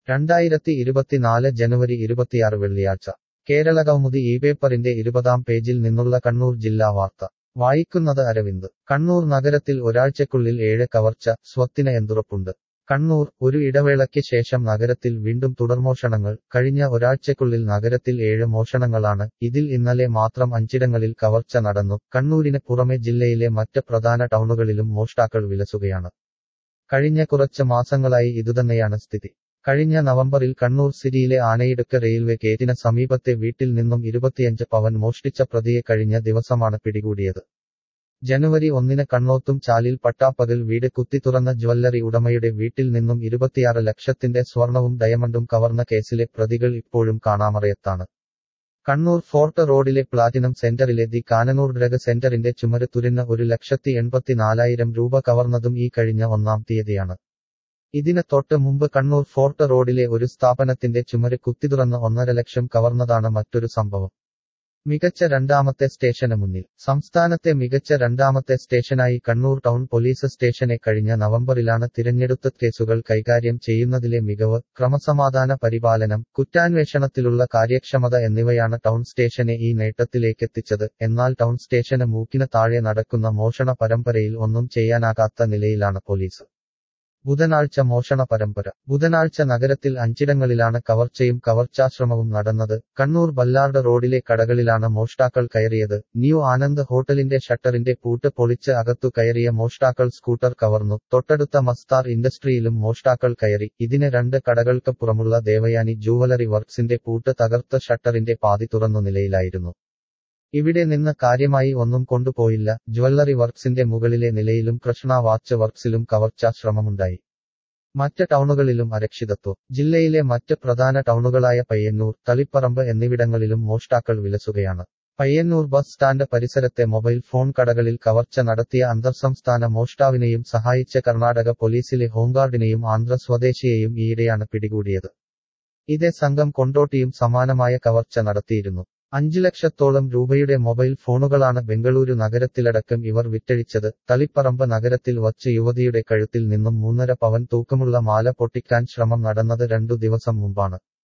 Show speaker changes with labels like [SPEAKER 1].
[SPEAKER 1] രണ്ടായിരത്തി ഇരുപത്തിനാല് ജനുവരി ഇരുപത്തിയാറ് വെള്ളിയാഴ്ച കേരളകൗമുദി ഈ പേപ്പറിന്റെ ഇരുപതാം പേജിൽ നിന്നുള്ള കണ്ണൂർ ജില്ലാ വാർത്ത വായിക്കുന്നത് അരവിന്ദ് കണ്ണൂർ നഗരത്തിൽ ഒരാഴ്ചക്കുള്ളിൽ ഏഴ് കവർച്ച സ്വത്തിന് എന്തുറപ്പുണ്ട് കണ്ണൂർ ഒരു ഇടവേളയ്ക്ക് ശേഷം നഗരത്തിൽ വീണ്ടും തുടർമോഷണങ്ങൾ കഴിഞ്ഞ ഒരാഴ്ചക്കുള്ളിൽ നഗരത്തിൽ ഏഴ് മോഷണങ്ങളാണ് ഇതിൽ ഇന്നലെ മാത്രം അഞ്ചിടങ്ങളിൽ കവർച്ച നടന്നു കണ്ണൂരിന് പുറമെ ജില്ലയിലെ മറ്റ് പ്രധാന ടൗണുകളിലും മോഷ്ടാക്കൾ വിലസുകയാണ് കഴിഞ്ഞ കുറച്ച് മാസങ്ങളായി ഇതുതന്നെയാണ് സ്ഥിതി കഴിഞ്ഞ നവംബറിൽ കണ്ണൂർ സിറ്റിയിലെ ആനയിടുക്ക് റെയിൽവേ ഗേറ്റിന് സമീപത്തെ വീട്ടിൽ നിന്നും ഇരുപത്തിയഞ്ച് പവൻ മോഷ്ടിച്ച പ്രതിയെ കഴിഞ്ഞ ദിവസമാണ് പിടികൂടിയത് ജനുവരി ഒന്നിന് കണ്ണോത്തും ചാലിൽ പട്ടാപ്പകൽ വീട് കുത്തിത്തുറന്ന ജ്വല്ലറി ഉടമയുടെ വീട്ടിൽ നിന്നും ഇരുപത്തിയാറ് ലക്ഷത്തിന്റെ സ്വർണവും ഡയമണ്ടും കവർന്ന കേസിലെ പ്രതികൾ ഇപ്പോഴും കാണാമറയത്താണ് കണ്ണൂർ ഫോർട്ട് റോഡിലെ പ്ലാറ്റിനം സെന്ററിലെ ദി കാനനൂർ ഡ്രഗ് സെന്ററിന്റെ ചുമര് തുരിന്ന് ഒരു ലക്ഷത്തി എൺപത്തിനാലായിരം രൂപ കവർന്നതും ഈ കഴിഞ്ഞ ഒന്നാം തീയതിയാണ് ഇതിന് തൊട്ട് മുമ്പ് കണ്ണൂർ ഫോർട്ട് റോഡിലെ ഒരു സ്ഥാപനത്തിന്റെ ചുമര് കുത്തിതുറന്ന് ഒന്നര ലക്ഷം കവർന്നതാണ് മറ്റൊരു സംഭവം മികച്ച രണ്ടാമത്തെ സ്റ്റേഷന് മുന്നിൽ സംസ്ഥാനത്തെ മികച്ച രണ്ടാമത്തെ സ്റ്റേഷനായി കണ്ണൂർ ടൗൺ പോലീസ് സ്റ്റേഷനെ കഴിഞ്ഞ നവംബറിലാണ് തിരഞ്ഞെടുത്ത കേസുകൾ കൈകാര്യം ചെയ്യുന്നതിലെ മികവ് ക്രമസമാധാന പരിപാലനം കുറ്റാന്വേഷണത്തിലുള്ള കാര്യക്ഷമത എന്നിവയാണ് ടൗൺ സ്റ്റേഷനെ ഈ നേട്ടത്തിലേക്കെത്തിച്ചത് എന്നാൽ ടൗൺ സ്റ്റേഷന് മൂക്കിന് താഴെ നടക്കുന്ന മോഷണ പരമ്പരയിൽ ഒന്നും ചെയ്യാനാകാത്ത നിലയിലാണ് പോലീസ് ബുധനാഴ്ച മോഷണ പരമ്പര ബുധനാഴ്ച നഗരത്തിൽ അഞ്ചിടങ്ങളിലാണ് കവർച്ചയും കവർച്ചാശ്രമവും നടന്നത് കണ്ണൂർ ബല്ലാർഡ് റോഡിലെ കടകളിലാണ് മോഷ്ടാക്കൾ കയറിയത് ന്യൂ ആനന്ദ് ഹോട്ടലിന്റെ ഷട്ടറിന്റെ പൂട്ട് പൊളിച്ച് അകത്തു കയറിയ മോഷ്ടാക്കൾ സ്കൂട്ടർ കവർന്നു തൊട്ടടുത്ത മസ്താർ ഇൻഡസ്ട്രിയിലും മോഷ്ടാക്കൾ കയറി ഇതിന് രണ്ട് കടകൾക്ക് പുറമുള്ള ദേവയാനി ജൂവലറി വർക്സിന്റെ പൂട്ട് തകർത്ത ഷട്ടറിന്റെ പാതി തുറന്നു നിലയിലായിരുന്നു ഇവിടെ നിന്ന് കാര്യമായി ഒന്നും കൊണ്ടുപോയില്ല ജ്വല്ലറി വർക്സിന്റെ മുകളിലെ നിലയിലും കൃഷ്ണ വാച്ച് വർക്സിലും കവർച്ചാശ്രമമുണ്ടായി മറ്റ് ടൗണുകളിലും അരക്ഷിതത്വം ജില്ലയിലെ മറ്റ് പ്രധാന ടൗണുകളായ പയ്യന്നൂർ തളിപ്പറമ്പ് എന്നിവിടങ്ങളിലും മോഷ്ടാക്കൾ വിലസുകയാണ് പയ്യന്നൂർ ബസ് സ്റ്റാൻഡ് പരിസരത്തെ മൊബൈൽ ഫോൺ കടകളിൽ കവർച്ച നടത്തിയ അന്തർസംസ്ഥാന മോഷ്ടാവിനെയും സഹായിച്ച കർണാടക പോലീസിലെ ഹോംഗാർഡിനെയും ആന്ധ്ര സ്വദേശിയെയും ഈയിടെയാണ് പിടികൂടിയത് ഇതേ സംഘം കൊണ്ടോട്ടിയും സമാനമായ കവർച്ച നടത്തിയിരുന്നു അഞ്ചു ലക്ഷത്തോളം രൂപയുടെ മൊബൈൽ ഫോണുകളാണ് ബംഗളൂരു നഗരത്തിലടക്കം ഇവർ വിറ്റഴിച്ചത് തളിപ്പറമ്പ് നഗരത്തിൽ വച്ച് യുവതിയുടെ കഴുത്തിൽ നിന്നും മൂന്നര പവൻ തൂക്കമുള്ള മാല പൊട്ടിക്കാൻ ശ്രമം നടന്നത് രണ്ടു ദിവസം മുമ്പാണ്